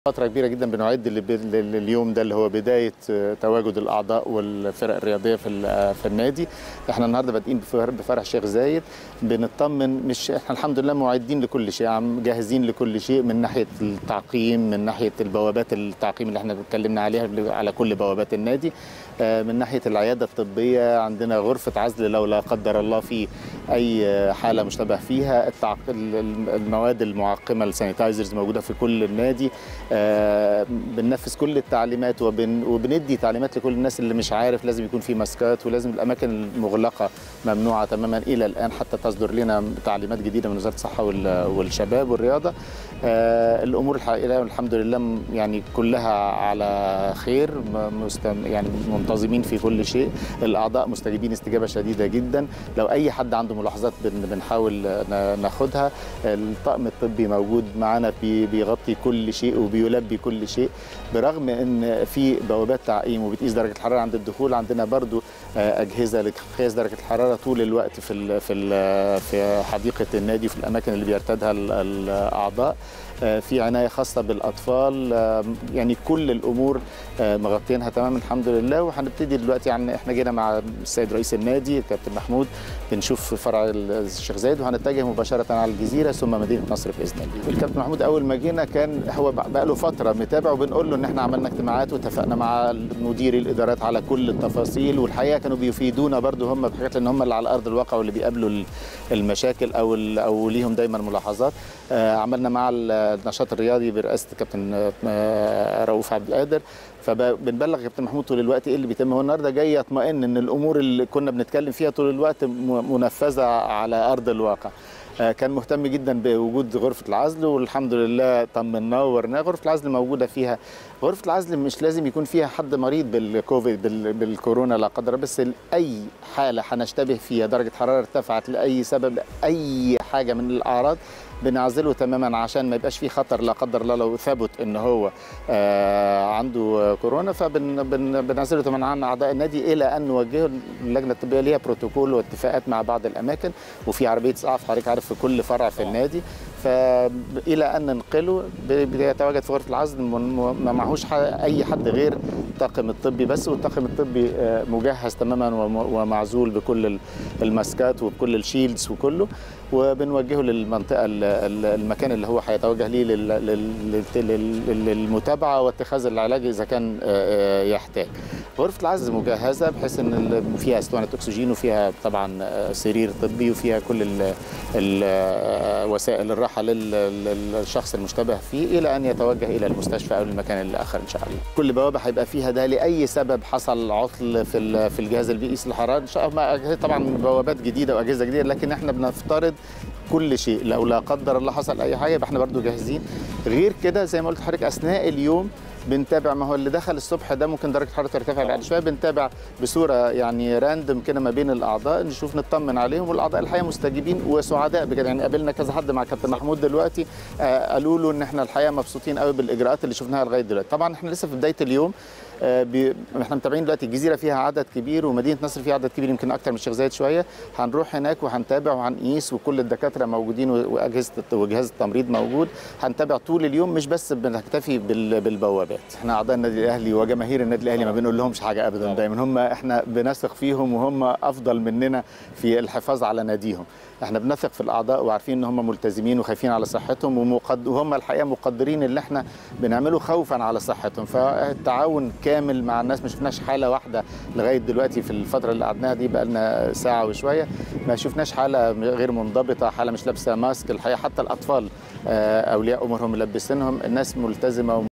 فترة كبيرة جدا بنعد لليوم ده اللي هو بداية تواجد الأعضاء والفرق الرياضية في في النادي احنا النهارده بادئين بفرح الشيخ زايد بنطمن مش احنا الحمد لله معدين لكل شيء عم جاهزين لكل شيء من ناحية التعقيم من ناحية البوابات التعقيم اللي احنا اتكلمنا عليها على كل بوابات النادي من ناحية العيادة الطبية عندنا غرفة عزل لو لا قدر الله في أي حالة مشتبه فيها التعق... المواد المعقمة السانيتايزرز موجودة في كل النادي آه بننفذ كل التعليمات وبن وبندي تعليمات لكل الناس اللي مش عارف لازم يكون في ماسكات ولازم الاماكن المغلقه ممنوعه تماما الى الان حتى تصدر لنا تعليمات جديده من وزاره الصحه والشباب والرياضه آه الامور الحقيقه الحمد لله يعني كلها على خير مستم يعني منتظمين في كل شيء الاعضاء مستجيبين استجابه شديده جدا لو اي حد عنده ملاحظات بنحاول ناخدها الطاقم الطبي موجود معانا بيغطي كل شيء وبي بيلبي كل شيء برغم ان في بوابات تعقيم وبتقيس درجه الحراره عند الدخول عندنا برضو اجهزه لقياس درجه الحراره طول الوقت في ال في ال في حديقه النادي في الاماكن اللي بيرتادها الاعضاء في عنايه خاصه بالاطفال يعني كل الامور مغطينها تمام الحمد لله وهنبتدي دلوقتي يعني احنا جينا مع السيد رئيس النادي الكابتن محمود بنشوف فرع الشيخ زايد وهنتجه مباشره على الجزيره ثم مدينه نصر باذن الله. الكابتن محمود اول ما جينا كان هو بقى له فتره متابع وبنقول له ان احنا عملنا اجتماعات واتفقنا مع مديري الادارات على كل التفاصيل والحقيقه كانوا بيفيدونا برضو هم بحاجات لان هم اللي على ارض الواقع واللي بيقابلوا المشاكل او او ليهم دايما ملاحظات عملنا مع النشاط الرياضي برئاسه الكابتن رؤوف عبد القادر فبنبلغ كابتن محمود طول الوقت ايه اللي بيتم هو النهارده جاي يطمئن ان الامور اللي كنا بنتكلم فيها طول الوقت منفذه على ارض الواقع كان مهتم جدا بوجود غرفه العزل والحمد لله طمناه وورناه غرفه العزل موجوده فيها غرفه العزل مش لازم يكون فيها حد مريض بالكوفيد بالكورونا لا قدر بس اي حاله هنشتبه فيها درجه حراره ارتفعت لاي سبب اي حاجه من الاعراض بنعزله تماما عشان ما يبقاش فيه خطر لا قدر الله لو ثبت ان هو آه عنده كورونا فبنعزله تماما عن اعضاء النادي الى ان نوجهه اللجنه الطبيه ليها بروتوكول واتفاقات مع بعض الاماكن وفي عربيه اسعاف حضرتك عارف في كل فرع في النادي فالى ان ننقله بيتواجد في غرفه العزل ما معهوش اي حد غير الطاقم الطبي بس والطاقم الطبي مجهز تماما ومعزول بكل الماسكات وبكل الشيلدز وكله وبنوجهه للمنطقه المكان اللي هو هيتوجه ليه للمتابعه واتخاذ العلاج اذا كان يحتاج. غرفه العزل مجهزه بحيث ان فيها اسطوانه اكسجين وفيها طبعا سرير طبي وفيها كل وسائل الراحه للشخص المشتبه فيه الى ان يتوجه الى المستشفى او المكان الاخر ان شاء الله. كل بوابه هيبقى فيها ده لاي سبب حصل عطل في في الجهاز اللي بيقيس الحراره ان شاء الله طبعا بوابات جديده واجهزه جديده لكن احنا بنفترض كل شيء لو لا قدر الله حصل اي حاجه يبقى احنا برضو جاهزين غير كده زي ما قلت لحضرتك اثناء اليوم بنتابع ما هو اللي دخل الصبح ده ممكن درجه حرارته ترتفع بعد شويه بنتابع بصوره يعني راندم كده ما بين الاعضاء نشوف نطمن عليهم والاعضاء الحقيقه مستجيبين وسعداء بجد يعني قابلنا كذا حد مع كابتن محمود دلوقتي آه قالوا له ان احنا الحقيقه مبسوطين قوي بالاجراءات اللي شفناها لغايه دلوقتي طبعا احنا لسه في بدايه اليوم آه بي... احنا متابعين دلوقتي الجزيره فيها عدد كبير ومدينه نصر فيها عدد كبير يمكن اكتر من الشيخ زايد شويه هنروح هناك وهنتابع وهنقيس وكل الدكاتره موجودين واجهزه وجهاز التمريض موجود هنتابع طول اليوم مش بس بنكتفي بال... بالبوابات احنا اعضاء النادي الاهلي وجماهير النادي الاهلي ما بنقول لهمش حاجه ابدا دايما هم احنا بنثق فيهم وهم افضل مننا في الحفاظ على ناديهم احنا بنثق في الاعضاء وعارفين ان هم ملتزمين وخايفين على صحتهم ومقد... وهم الحقيقه مقدرين اللي احنا بنعمله خوفا على صحتهم فالتعاون كامل مع الناس ما شفناش حاله واحده لغايه دلوقتي في الفتره اللي قعدناها دي بقى لنا ساعه وشويه ما شفناش حاله غير منضبطه حاله مش لابسه ماسك الحقيقه حتى الاطفال اولياء امورهم ملبسينهم الناس ملتزمه